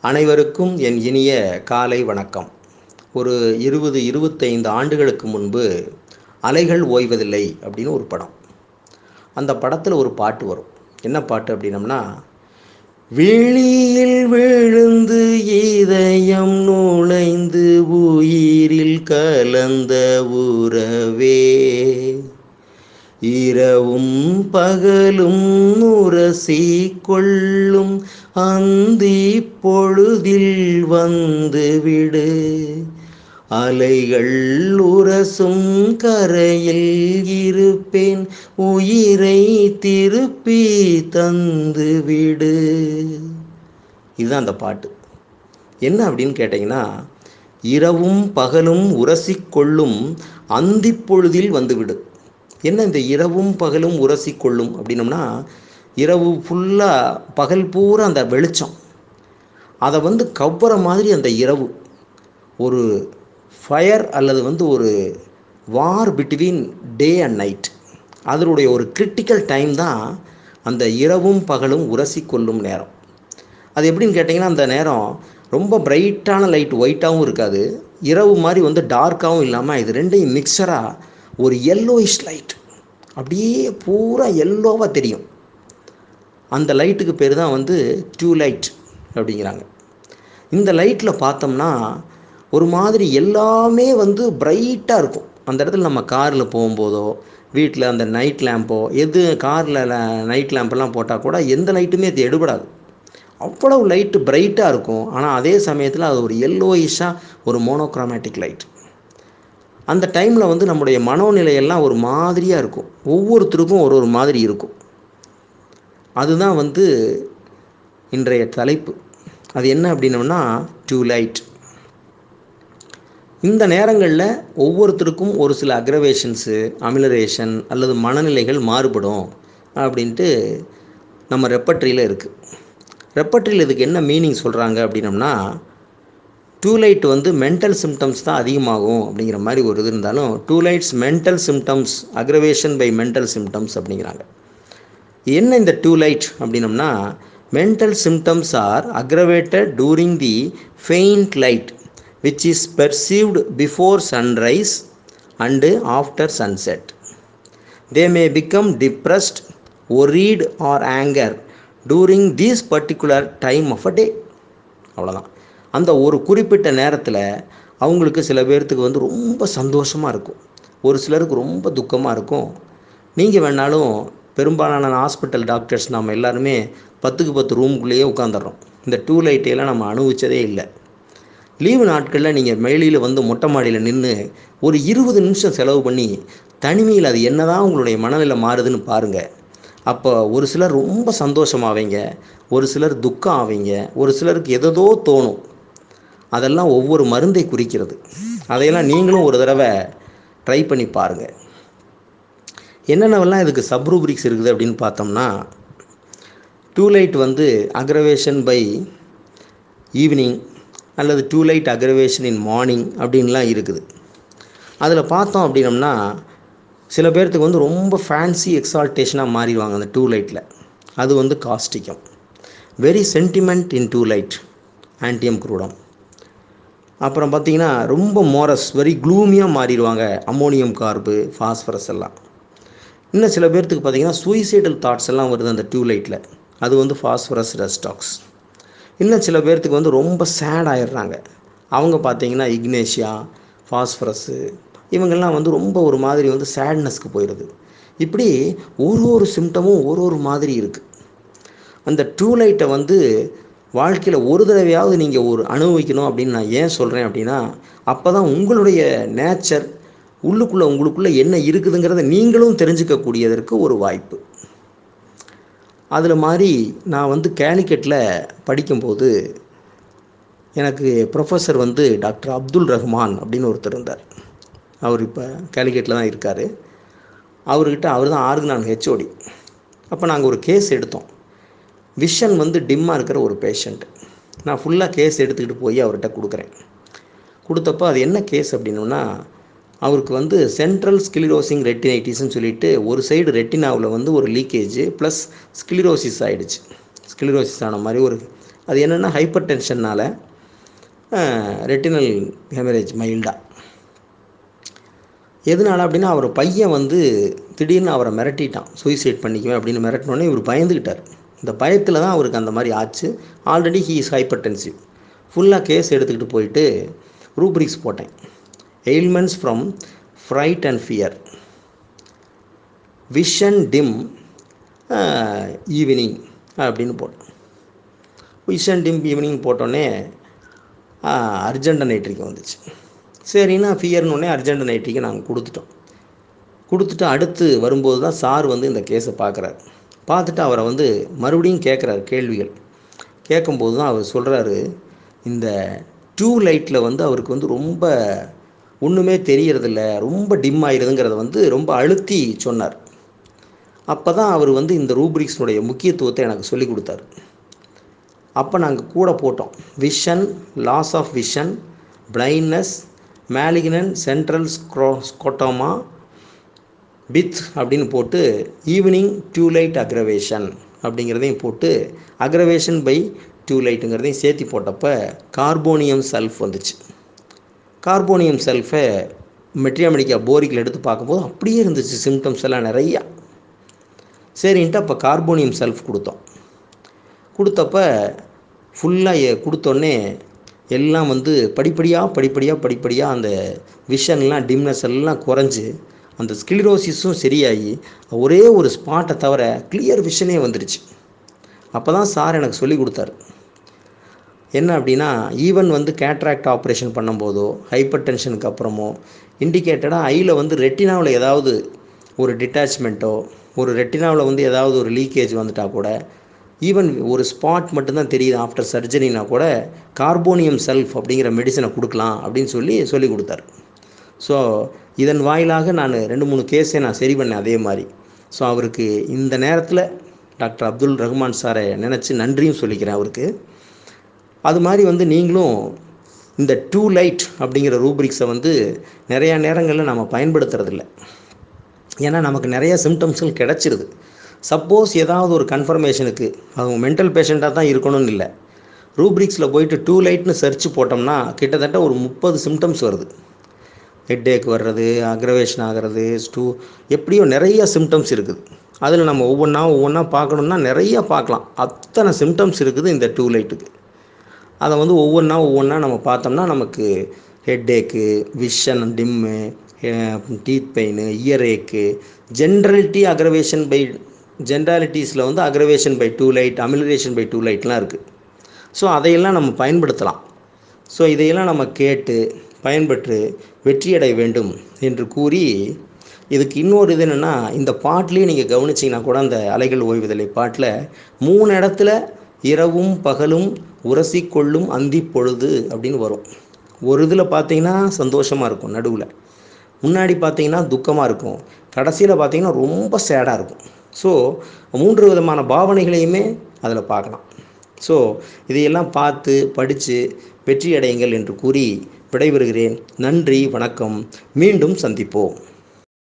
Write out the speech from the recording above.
அனைவருக்கும் என் இனிய காலை வணக்கம் ஒரு இருபது இருபத்தைந்து ஆண்டுகளுக்கு முன்பு அலைகள் ஓய்வதில்லை அப்படின்னு ஒரு படம் அந்த படத்தில் ஒரு பாட்டு வரும் என்ன பாட்டு அப்படின்னம்னா விழியில் விழுந்து இதயம் நுழைந்து உயிரில் கலந்த உறவே இரவும் பகலும் உரசி கொள்ளும் அந்தி பொழுதில் வந்துவிடு அலைகள் உரசும் கரையில் இருப்பேன் உயிரை திருப்பி தந்துவிடு இதுதான் அந்த பாட்டு என்ன அப்படின்னு கேட்டிங்கன்னா இரவும் பகலும் உரசிக்கொள்ளும் அந்தி பொழுதில் வந்துவிடு என்ன இந்த இரவும் பகலும் உரசிக்கொள்ளும் அப்படின்னம்னா இரவு ஃபுல்லாக பகல் பூரா அந்த வெளிச்சம் அதை வந்து கவ்வற மாதிரி அந்த இரவு ஒரு ஃபயர் அல்லது வந்து ஒரு war between day and night அதனுடைய ஒரு கிரிட்டிக்கல் டைம் தான் அந்த இரவும் பகலும் உரசி கொள்ளும் நேரம் அது எப்படின்னு கேட்டிங்கன்னா அந்த நேரம் ரொம்ப பிரைட்டான லைட் ஒயிட்டாகவும் இருக்காது இரவு மாதிரி வந்து டார்க்காகவும் இல்லாமல் இது ரெண்டையும் மிக்சராக ஒரு எல்லோயிஷ் லைட் அப்படியே பூரா எல்லோவாக தெரியும் அந்த லைட்டுக்கு பேர் தான் வந்து டியூ லைட் அப்படிங்கிறாங்க இந்த லைட்டில் பார்த்தோம்னா ஒரு மாதிரி எல்லாமே வந்து பிரைட்டாக இருக்கும் அந்த இடத்துல நம்ம காரில் போகும்போதோ வீட்டில் அந்த நைட் லேம்போ எது காரில் நைட் லேம்பெல்லாம் போட்டால் கூட எந்த லைட்டுமே அது எடுபடாது அவ்வளவு லைட்டு பிரைட்டாக இருக்கும் ஆனால் அதே சமயத்தில் அது ஒரு எல்லோயிஷாக ஒரு மோனோக்ரோமேட்டிக் லைட் அந்த டைமில் வந்து நம்முடைய மனோநிலையெல்லாம் ஒரு மாதிரியாக இருக்கும் ஒவ்வொருத்தருக்கும் ஒரு ஒரு மாதிரி இருக்கும் அதுதான் வந்து இன்றைய தலைப்பு அது என்ன அப்படின்னோம்னா டியூ லைட் இந்த நேரங்களில் ஒவ்வொருத்தருக்கும் ஒரு சில அக்ரவேஷன்ஸு அமிலரேஷன் அல்லது மனநிலைகள் மாறுபடும் அப்படின்ட்டு நம்ம ரெப்பட்ரியில் இருக்குது ரெப்பட்ரியில் இதுக்கு என்ன மீனிங் சொல்கிறாங்க அப்படின்னம்னா டூ லைட் வந்து மென்டல் சிம்டம்ஸ் தான் அதிகமாகும் அப்படிங்கிற மாதிரி ஒரு இது இருந்தாலும் twilights mental symptoms aggravation by mental symptoms அப்படிங்கிறாங்க என்ன இந்த டூ லைட் அப்படின்னம்னா mental symptoms are aggravated during the faint light which is perceived before sunrise and after sunset they may become depressed worried or anger during these particular time of a day அவ்வளோதான் அந்த ஒரு குறிப்பிட்ட நேரத்தில் அவங்களுக்கு சில பேர்த்துக்கு வந்து ரொம்ப சந்தோஷமாக இருக்கும் ஒரு சிலருக்கு ரொம்ப துக்கமாக இருக்கும் நீங்கள் வேணாலும் பெரும்பாலான ஹாஸ்பிட்டல் டாக்டர்ஸ் நம்ம எல்லாருமே பத்துக்கு பத்து ரூமுக்குள்ளேயே உட்காந்துடுறோம் இந்த டூ லைட்டையெல்லாம் நம்ம அனுபவிச்சதே இல்லை லீவு நாட்களில் நீங்கள் மேலியில் வந்து மொட்டை மாடியில் நின்று ஒரு இருபது நிமிஷம் செலவு பண்ணி தனிமையில் அது என்ன தான் உங்களுடைய மனநிலை மாறுதுன்னு பாருங்கள் அப்போ ஒரு சிலர் ரொம்ப சந்தோஷமாவீங்க ஒரு சிலர் துக்கம் ஆவீங்க ஒரு சிலருக்கு எதோ தோணும் அதெல்லாம் ஒவ்வொரு மருந்தை குறிக்கிறது அதையெல்லாம் நீங்களும் ஒரு தடவை ட்ரை பண்ணி பாருங்கள் என்னென்னவெல்லாம் இதுக்கு சப்ரூப்ரிக்ஸ் இருக்குது அப்படின்னு பார்த்தோம்னா டூ லைட் வந்து அக்ரவேஷன் பை ஈவினிங் அல்லது twilight aggravation in morning அப்படின்லாம் இருக்குது அதில் பார்த்தோம் அப்படின்னம்னா சில பேர்த்துக்கு வந்து ரொம்ப ஃபேன்சி எக்ஸால்டேஷனாக மாறிடுவாங்க அந்த டூ லைட்டில் அது வந்து causticum very sentiment in twilight ஆன்டியம் குரூடம் அப்புறம் பார்த்திங்கன்னா ரொம்ப மோரஸ் வெரி க்ளூமியாக மாறிடுவாங்க அம்மோனியம் கார்பு ஃபாஸ்பரஸ் எல்லாம் இன்னும் சில பேர்த்துக்கு பார்த்திங்கன்னா சூசைடல் தாட்ஸ் எல்லாம் வருது அந்த டியூ லைட்டில் அது வந்து ஃபாஸ்பரஸ் ரெஸ்டாக்ஸ் இன்னும் சில பேர்த்துக்கு வந்து ரொம்ப சேட் ஆயிடுறாங்க அவங்க பார்த்திங்கன்னா இக்னேஷியா ஃபாஸ்பரஸ்ஸு இவங்கெல்லாம் வந்து ரொம்ப ஒரு மாதிரி வந்து சேட்னஸ்க்கு போயிடுது இப்படி ஒரு ஒரு சிம்டமும் ஒரு ஒரு மாதிரி இருக்குது அந்த டூ லைட்டை வந்து வாழ்க்கையில் ஒரு தடவையாவது நீங்கள் ஒரு அனுபவிக்கணும் அப்படின்னு நான் ஏன் சொல்கிறேன் அப்படின்னா அப்போ தான் உங்களுடைய நேச்சர் உள்ளுக்குள்ளே உங்களுக்குள்ளே என்ன இருக்குதுங்கிறத நீங்களும் தெரிஞ்சுக்கக்கூடியதற்கு ஒரு வாய்ப்பு அதில் மாதிரி நான் வந்து கேலிக்கெட்டில் படிக்கும்போது எனக்கு ப்ரொஃபஸர் வந்து டாக்டர் அப்துல் ரஹ்மான் அப்படின்னு ஒருத்தர் இருந்தார் அவர் இப்போ கேலிக்கெட்டில் தான் இருக்கார் அவர்கிட்ட அவர் தான் ஆர்கனான் ஹெச்ஓடி அப்போ நாங்கள் ஒரு கேஸ் எடுத்தோம் விஷன் வந்து டிம்மாக இருக்கிற ஒரு பேஷண்ட் நான் ஃபுல்லாக கேஸ் எடுத்துக்கிட்டு போய் அவர்கிட்ட கொடுக்குறேன் கொடுத்தப்போ அது என்ன கேஸ் அப்படின்னா அவருக்கு வந்து சென்ட்ரல் ஸ்கிலிரோசிங் ரெட்டினைட்டிஸ்னு சொல்லிட்டு ஒரு சைடு ரெட்டினாவில் வந்து ஒரு லீக்கேஜ் ப்ளஸ் ஸ்கிலிரோசிஸ் ஆகிடுச்சு ஸ்கிலிரோசிஸ் ஆன மாதிரி ஒரு அது என்னென்னா ஹைப்பர் டென்ஷன்னால் ரெட்டினல் ஹெமரேஜ் மைல்டாக எதனால அப்படின்னா அவர் பையன் வந்து திடீர்னு அவரை மிரட்டிட்டான் சூசைட் பண்ணிக்குவேன் அப்படின்னு மிரட்டினோடனே இவர் பயந்துக்கிட்டார் இந்த பயத்தில் தான் அவருக்கு அந்த மாதிரி ஆச்சு already he is hypertensive ஃபுல்லாக கேஸ் எடுத்துக்கிட்டு போயிட்டு ரூப்ரிக்ஸ் போட்டேன் ailments from fright and fear vision dim evening அப்படின்னு போட்டேன் விஷன் டிம் ஈவினிங் போட்டோன்னே அர்ஜென்ட் நைட்ரிக்கு வந்துச்சு சரின்னா ஃபியர்னோடனே அர்ஜென்ட் நைட்ரிக்கு நாங்கள் கொடுத்துட்டோம் கொடுத்துட்டு அடுத்து வரும்போது தான் சார் வந்து இந்த கேஸை பார்க்குறாரு பார்த்துட்டு அவரை வந்து மறுபடியும் கேட்குறாரு கேள்விகள் கேட்கும்போது தான் அவர் சொல்கிறாரு இந்த டியூ லைட்டில் வந்து அவருக்கு வந்து ரொம்ப ஒன்றுமே தெரியறதில்ல ரொம்ப டிம் ஆயிடுதுங்கிறத வந்து ரொம்ப அழுத்தி சொன்னார் அப்போ தான் அவர் வந்து இந்த ரூப்ரிக்ஸினுடைய முக்கியத்துவத்தை எனக்கு சொல்லி கொடுத்தாரு அப்போ நாங்கள் கூட போட்டோம் vision loss of vision blindness மேலிகினன் சென்ட்ரல் ஸ்க்ரோ ஸ்கொட்டோமா பித் அப்படின்னு போட்டு ஈவினிங் டியூலைட் அக்ரவேஷன் அப்படிங்கிறதையும் போட்டு அக்ரவேஷன் பை டியூலைட்டுங்கிறதையும் சேர்த்து போட்டப்போ கார்போனியம் சல்ஃப் வந்துச்சு கார்போனியம் சல்ஃபை மெட்ரியாமெடிக்கா போரிக்கில் எடுத்து பார்க்கும்போது அப்படியே இருந்துச்சு சிம்டம்ஸ் எல்லாம் நிறையா சரின்ட்டு அப்போ கார்போனியம் சல்ஃப் கொடுத்தோம் கொடுத்தப்ப ஃபுல்லாக கொடுத்தோடனே எல்லாம் வந்து படிப்படியாக படிப்படியாக படிப்படியாக அந்த விஷன்லாம் டிம்னஸ் எல்லாம் குறைஞ்சி அந்த ஸ்கிலிரோசிஸும் சரியாகி ஒரே ஒரு ஸ்பாட்டை தவிர கிளியர் விஷனே வந்துடுச்சு அப்போ தான் சார் எனக்கு சொல்லி கொடுத்தாரு என்ன அப்படின்னா ஈவன் வந்து கேட்ராக்ட் ஆப்ரேஷன் பண்ணும்போதோ ஹைப்பர் டென்ஷனுக்கு அப்புறமோ இண்டிகேட்டடாக ஐயில் வந்து ரெட்டினாவில் ஏதாவது ஒரு டிட்டாச்மெண்ட்டோ ஒரு ரெட்டினாவில் வந்து ஏதாவது ஒரு லீக்கேஜ் வந்துட்டால் கூட ஈவன் ஒரு ஸ்பாட் மட்டும்தான் தெரியுது ஆஃப்டர் சர்ஜரினா கூட கார்போனியம் செல்ஃப் அப்படிங்கிற மெடிசனை கொடுக்கலாம் அப்படின்னு சொல்லி சொல்லி கொடுத்தாரு ஸோ இதன் வாயிலாக நான் ரெண்டு மூணு கேஸை நான் சரி பண்ணேன் அதே மாதிரி ஸோ அவருக்கு இந்த நேரத்தில் டாக்டர் அப்துல் ரஹ்மான் சாரை நினச்சி நன்றியும் சொல்லிக்கிறேன் அவருக்கு அது மாதிரி வந்து நீங்களும் இந்த டூ லைட் அப்படிங்கிற ரூப்ரிக்ஸை வந்து நிறையா நேரங்களில் நம்ம பயன்படுத்துறதில்ல ஏன்னா நமக்கு நிறைய சிம்டம்ஸ்கள் கிடச்சிருது சப்போஸ் ஏதாவது ஒரு கன்ஃபர்மேஷனுக்கு அவங்க மென்டல் பேஷண்ட்டாக தான் இருக்கணும்னு இல்லை ரூப்ரிக்ஸில் போயிட்டு டூ லைட்னு சர்ச் போட்டோம்னா கிட்டத்தட்ட ஒரு முப்பது சிம்டம்ஸ் வருது ஹெட்டேக் வர்றது அக்ரவேஷன் ஆகிறது ஸ்டூ எப்படியோ நிறைய சிம்டம்ஸ் இருக்குது அதில் நம்ம ஒவ்வொன்றா ஒவ்வொன்றா பார்க்கணுன்னா நிறைய பார்க்கலாம் அத்தனை சிம்டம்ஸ் இருக்குது இந்த டூ லைட்டுக்கு அதை வந்து ஒவ்வொன்றா ஒவ்வொன்றா நம்ம பார்த்தோம்னா நமக்கு headache vision dim teeth pain earache ஜென்ரலிட்டி அக்ரவேஷன் பை ஜென்ராலிட்டிஸில் வந்து aggravation by twilight amelioration by டூ லைட்லாம் இருக்குது ஸோ அதையெல்லாம் நம்ம பயன்படுத்தலாம் ஸோ இதையெல்லாம் நம்ம கேட்டு பயன்பெற்று வெற்றியடைய வேண்டும் என்று கூறி இதுக்கு இன்னொரு இது என்னென்னா இந்த பாட்டிலேயே நீங்கள் கவனிச்சிங்கன்னா கூட அந்த அலைகள் ஓய்வுதலை பாட்டில் மூணு இடத்துல இரவும் பகலும் உரசி கொள்ளும் அந்தி பொழுது அப்படின்னு வரும் ஒரு இதில் பார்த்தீங்கன்னா சந்தோஷமாக இருக்கும் நடுவில் முன்னாடி பார்த்தீங்கன்னா துக்கமாக இருக்கும் கடைசியில் பார்த்தீங்கன்னா ரொம்ப சேடாக இருக்கும் ஸோ மூன்று விதமான பாவனைகளையுமே அதில் பார்க்கலாம் ஸோ இதையெல்லாம் பார்த்து படித்து வெற்றி அடையுங்கள் என்று கூறி விடைபெறுகிறேன் நன்றி வணக்கம் மீண்டும் சந்திப்போம்